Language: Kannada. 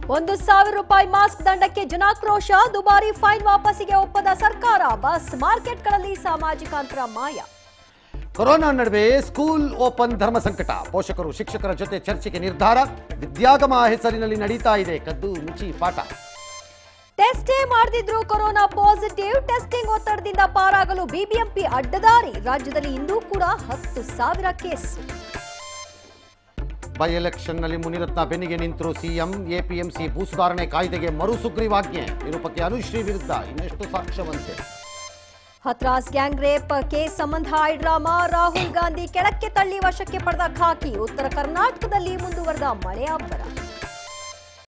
ಒಂದು ಸಾವಿರ ರೂಪಾಯಿ ಮಾಸ್ಕ್ ದಂಡಕ್ಕೆ ಜನಾಕ್ರೋಶ ದುಬಾರಿ ಫೈನ್ ವಾಪಸ್ಸಿಗೆ ಒಪ್ಪದ ಸರ್ಕಾರ ಬಸ್ ಮಾರ್ಕೆಟ್ಗಳಲ್ಲಿ ಸಾಮಾಜಿಕ ಅಂತರ ಮಾಯ ಕೊರೋನಾ ನಡುವೆ ಸ್ಕೂಲ್ ಓಪನ್ ಧರ್ಮ ಸಂಕಟ ಪೋಷಕರು ಶಿಕ್ಷಕರ ಜೊತೆ ಚರ್ಚೆಗೆ ನಿರ್ಧಾರ ವಿದ್ಯಾಗಮ ಹೆಸರಿನಲ್ಲಿ ನಡೀತಾ ಇದೆ ಕದ್ದು ಮುಚ್ಚಿ ಪಾಠ ಟೆಸ್ಟೇ ಮಾಡದಿದ್ರು ಕೊರೋನಾ ಪಾಸಿಟಿವ್ ಟೆಸ್ಟಿಂಗ್ ಒತ್ತಡದಿಂದ ಪಾರಾಗಲು ಬಿಬಿಎಂಪಿ ಅಡ್ಡದಾರಿ ರಾಜ್ಯದಲ್ಲಿ ಇಂದೂ ಕೂಡ ಹತ್ತು ಸಾವಿರ ಕೇಸ್ ಬೈ ಎಲೆಕ್ಷನ್ನಲ್ಲಿ ಮುನಿರತ್ನ ಬೆನ್ನಿಗೆ ನಿಂತರು ಸಿಎಂ ಎಪಿಎಂಸಿ ಭೂ ಸುಧಾರಣೆ ಕಾಯ್ದೆಗೆ ಮರು ಸುಗ್ರೀವಾಜ್ಞೆ ನಿರೂಪಕಿ ಅನುಶ್ರೀ ವಿರುದ್ಧ ಇನ್ನೆಷ್ಟು ಸಾಕ್ಷ್ಯವಂತೆ ಹತ್ರಾಸ್ ಗ್ಯಾಂಗ್ ರೇಪ್ ಕೇಸ್ ಸಂಬಂಧ ಐಡ್ರಾಮಾ ರಾಹುಲ್ ಗಾಂಧಿ ಕೆಳಕ್ಕೆ ತಳ್ಳಿ ವಶಕ್ಕೆ ಪಡೆದ ಖಾಕಿ ಉತ್ತರ ಕರ್ನಾಟಕದಲ್ಲಿ ಮುಂದುವರೆದ ಮಳೆ ಅಬ್ಬರ